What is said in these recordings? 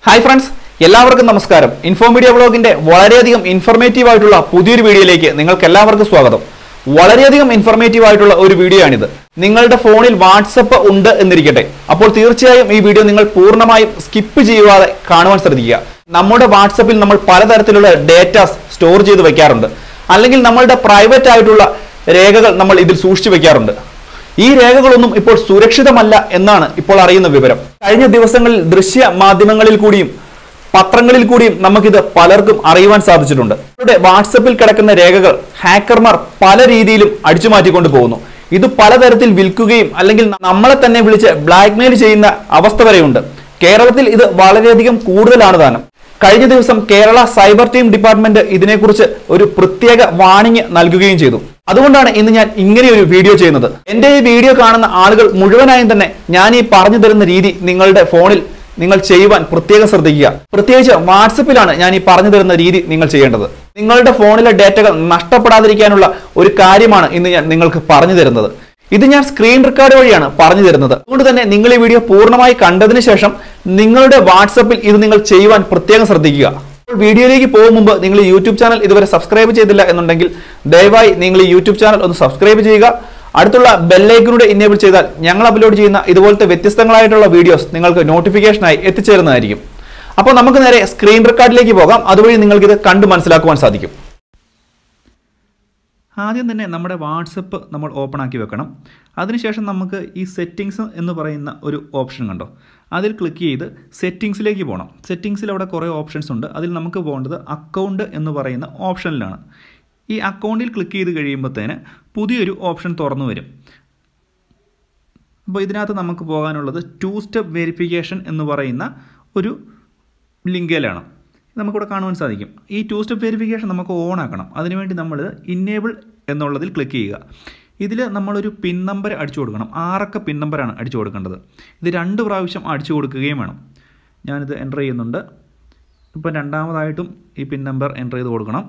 hi friends എല്ലാവർക്കും നമസ്കാരം Infomedia ബ്ലോഗിന്റെ വളരെയധികം ഇൻഫർമേറ്റീവ് ആയിട്ടുള്ള പുതിയൊരു വീഡിയോയിലേക്ക് നിങ്ങൾക്ക് എല്ലാവർക്കും സ്വാഗതം വളരെയധികം ഇൻഫർമേറ്റീവ് ആയിട്ടുള്ള ഒരു വീഡിയോ ആണിത് നിങ്ങളുടെ ഫോണിൽ വാട്സപ്പ് ഉണ്ട് എന്നിരിക്കട്ടെ അപ്പോൾ തീർച്ചയായും ഈ വീഡിയോ നിങ്ങൾ പൂർണ്ണമായും സ്കിപ്പ് ചെയ്യാതെ കാണുവാൻ ശ്രദ്ധിക്കുക നമ്മുടെ വാട്സപ്പിൽ നമ്മൾ പലതരത്തിലുള്ള ഡേറ്റാസ് സ്റ്റോർ ചെയ്ത് വെക്കാറുണ്ട് അല്ലെങ്കിൽ നമ്മളുടെ പ്രൈവറ്റ് ആയിട്ടുള്ള രേഖകൾ നമ്മൾ ഇതിൽ സൂക്ഷിച്ചു വെക്കാറുണ്ട് ഈ രേഖകളൊന്നും ഇപ്പോൾ സുരക്ഷിതമല്ല എന്നാണ് ഇപ്പോൾ അറിയുന്ന വിവരം കഴിഞ്ഞ ദിവസങ്ങളിൽ ദൃശ്യ മാധ്യമങ്ങളിൽ കൂടിയും പത്രങ്ങളിൽ കൂടിയും നമുക്കിത് പലർക്കും അറിയുവാൻ സാധിച്ചിട്ടുണ്ട് അവരുടെ വാട്സപ്പിൽ കിടക്കുന്ന രേഖകൾ ഹാക്കർമാർ പല രീതിയിലും അടിച്ചു മാറ്റിക്കൊണ്ട് പോകുന്നു ഇത് പലതരത്തിൽ വിൽക്കുകയും അല്ലെങ്കിൽ നമ്മളെ തന്നെ വിളിച്ച് ബ്ലാക്ക്മെയിൽ ചെയ്യുന്ന അവസ്ഥ വരെയുണ്ട് കേരളത്തിൽ ഇത് വളരെയധികം കൂടുതലാണ് താനും കഴിഞ്ഞ ദിവസം കേരള സൈബർ ടീം ഡിപ്പാർട്ട്മെന്റ് ഇതിനെക്കുറിച്ച് ഒരു പ്രത്യേക വാണിംഗ് നൽകുകയും ചെയ്തു അതുകൊണ്ടാണ് ഇന്ന് ഞാൻ ഇങ്ങനെ ഒരു വീഡിയോ ചെയ്യുന്നത് എന്റെ ഈ വീഡിയോ കാണുന്ന ആളുകൾ മുഴുവനായും തന്നെ ഞാൻ ഈ പറഞ്ഞു തരുന്ന രീതി നിങ്ങളുടെ ഫോണിൽ നിങ്ങൾ ചെയ്യുവാൻ പ്രത്യേകം ശ്രദ്ധിക്കുക പ്രത്യേകിച്ച് വാട്സപ്പിലാണ് ഞാൻ ഈ പറഞ്ഞു തരുന്ന രീതി നിങ്ങൾ ചെയ്യേണ്ടത് നിങ്ങളുടെ ഫോണിലെ ഡേറ്റകൾ നഷ്ടപ്പെടാതിരിക്കാനുള്ള ഒരു കാര്യമാണ് ഇന്ന് ഞാൻ നിങ്ങൾക്ക് പറഞ്ഞു തരുന്നത് ഇത് ഞാൻ സ്ക്രീൻ റെക്കോർഡ് വഴിയാണ് പറഞ്ഞു തരുന്നത് അതുകൊണ്ട് തന്നെ നിങ്ങൾ ഈ വീഡിയോ പൂർണ്ണമായി കണ്ടതിന് ശേഷം നിങ്ങളുടെ വാട്സപ്പിൽ ഇത് നിങ്ങൾ ചെയ്യുവാൻ പ്രത്യേകം ശ്രദ്ധിക്കുക അപ്പോൾ വീഡിയോയിലേക്ക് പോകും മുമ്പ് നിങ്ങൾ ഈ യൂട്യൂബ് ചാനൽ ഇതുവരെ സബ്സ്ക്രൈബ് ചെയ്തില്ല എന്നുണ്ടെങ്കിൽ ദയവായി നിങ്ങൾ ഈ യൂട്യൂബ് ചാനൽ ഒന്ന് സബ്സ്ക്രൈബ് ചെയ്യുക അടുത്തുള്ള ബെല്ലൈക്കനൂടെ ഇനേബിൾ ചെയ്താൽ ഞങ്ങൾ അപ്ലോഡ് ചെയ്യുന്ന ഇതുപോലത്തെ വ്യത്യസ്തങ്ങളായിട്ടുള്ള വീഡിയോസ് നിങ്ങൾക്ക് നോട്ടിഫിക്കേഷനായി എത്തിച്ചേരുന്നതായിരിക്കും അപ്പോൾ നമുക്ക് നേരെ സ്ക്രീൻ റെക്കോർഡിലേക്ക് പോകാം അതുവഴി നിങ്ങൾക്ക് ഇത് കണ്ടു മനസ്സിലാക്കുവാൻ സാധിക്കും ആദ്യം തന്നെ നമ്മുടെ വാട്സപ്പ് നമ്മൾ ഓപ്പൺ ആക്കി വെക്കണം അതിനുശേഷം നമുക്ക് ഈ സെറ്റിങ്സ് എന്ന് പറയുന്ന ഒരു ഓപ്ഷൻ കണ്ടോ അതിൽ ക്ലിക്ക് ചെയ്ത് സെറ്റിങ്സിലേക്ക് പോകണം സെറ്റിങ്സിൽ അവിടെ കുറേ ഓപ്ഷൻസ് ഉണ്ട് അതിൽ നമുക്ക് പോകേണ്ടത് അക്കൗണ്ട് എന്ന് പറയുന്ന ഓപ്ഷനിലാണ് ഈ അക്കൗണ്ടിൽ ക്ലിക്ക് ചെയ്ത് കഴിയുമ്പോഴത്തേന് പുതിയൊരു ഓപ്ഷൻ തുറന്നു വരും അപ്പോൾ ഇതിനകത്ത് നമുക്ക് പോകാനുള്ളത് ടു സ്റ്റെപ്പ് വെരിഫിക്കേഷൻ എന്ന് പറയുന്ന ഒരു ലിങ്കയിലാണ് നമുക്കിവിടെ കാണുവാൻ സാധിക്കും ഈ ടു സ്റ്റെപ്പ് വെരിഫിക്കേഷൻ നമുക്ക് ഓൺ ആക്കണം അതിനുവേണ്ടി നമ്മൾ ഇന്നേബിൾ എന്നുള്ളതിൽ ക്ലിക്ക് ചെയ്യുക ഇതിൽ നമ്മളൊരു പിൻ നമ്പർ അടിച്ചു കൊടുക്കണം ആറക്ക പിൻ നമ്പറാണ് അടിച്ചു കൊടുക്കേണ്ടത് ഇത് രണ്ട് പ്രാവശ്യം അടിച്ചു കൊടുക്കുകയും വേണം ഞാനിത് എൻ്റർ ചെയ്യുന്നുണ്ട് ഇപ്പം രണ്ടാമതായിട്ടും ഈ പിൻ നമ്പർ എൻ്റർ ചെയ്ത് കൊടുക്കണം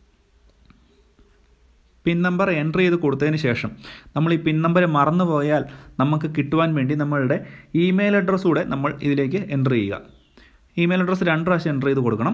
പിൻ നമ്പർ എൻ്റർ ചെയ്ത് കൊടുത്തതിന് ശേഷം നമ്മൾ ഈ പിൻ നമ്പർ മറന്നു പോയാൽ നമുക്ക് കിട്ടുവാൻ വേണ്ടി നമ്മളുടെ ഇമെയിൽ അഡ്രസ്സ് കൂടെ നമ്മൾ ഇതിലേക്ക് എൻ്റർ ചെയ്യുക ഇമെയിൽ അഡ്രസ്സ് രണ്ട് പ്രാവശ്യം എൻ്റർ ചെയ്ത് കൊടുക്കണം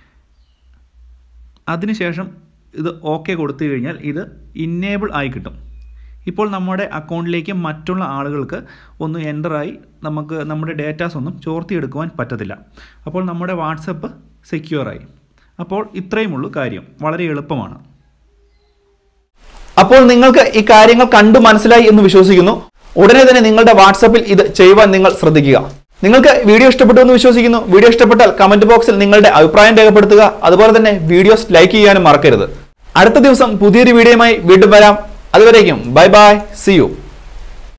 അതിനുശേഷം ഇത് ഓക്കെ കൊടുത്തു കഴിഞ്ഞാൽ ഇത് ഇന്നേബിൾ ആയി കിട്ടും ഇപ്പോൾ നമ്മുടെ അക്കൗണ്ടിലേക്ക് മറ്റുള്ള ആളുകൾക്ക് ഒന്ന് എൻ്ററായി നമുക്ക് നമ്മുടെ ഡേറ്റാസ് ഒന്നും ചോർത്തിയെടുക്കുവാൻ പറ്റത്തില്ല അപ്പോൾ നമ്മുടെ വാട്സപ്പ് സെക്യൂറായി അപ്പോൾ ഇത്രയുമുള്ളൂ കാര്യം വളരെ എളുപ്പമാണ് അപ്പോൾ നിങ്ങൾക്ക് ഈ കാര്യങ്ങൾ കണ്ടു മനസ്സിലായി എന്ന് വിശ്വസിക്കുന്നു ഉടനെ തന്നെ നിങ്ങളുടെ വാട്സപ്പിൽ ഇത് ചെയ്യുവാൻ നിങ്ങൾ ശ്രദ്ധിക്കുക നിങ്ങൾക്ക് വീഡിയോ ഇഷ്ടപ്പെട്ടു എന്ന് വിശ്വസിക്കുന്നു വീഡിയോ ഇഷ്ടപ്പെട്ടാൽ കമന്റ് ബോക്സിൽ നിങ്ങളുടെ അഭിപ്രായം രേഖപ്പെടുത്തുക അതുപോലെ തന്നെ വീഡിയോസ് ലൈക്ക് ചെയ്യാനും മറക്കരുത് അടുത്ത ദിവസം പുതിയൊരു വീഡിയോയുമായി വീണ്ടും വരാം അതുവരേക്കും ബൈ ബൈ സി യു